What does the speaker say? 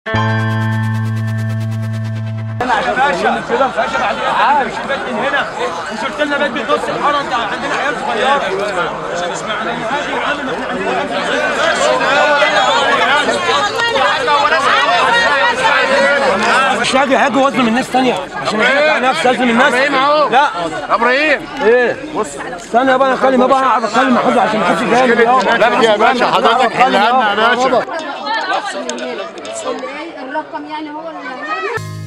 يا باشا كده باشا بعدين عارف مش البيت من هنا انت قلت لنا بيت بنص الحاره انت عندنا عيال صغيره عشان اسمعنا هذه يا عم ما احنا مش هاجي هاجي وزن من ناس ثانيه عشان اشوف نفسي ازن من الناس ابراهيم اهو لا ابراهيم ايه بص استنى يابا انا اكلم يابا اعرف اتكلم مع حد عشان ما حدش جاي لا يا باشا حضرتك حلها لنا يا باشا الرقم يعني هو اللي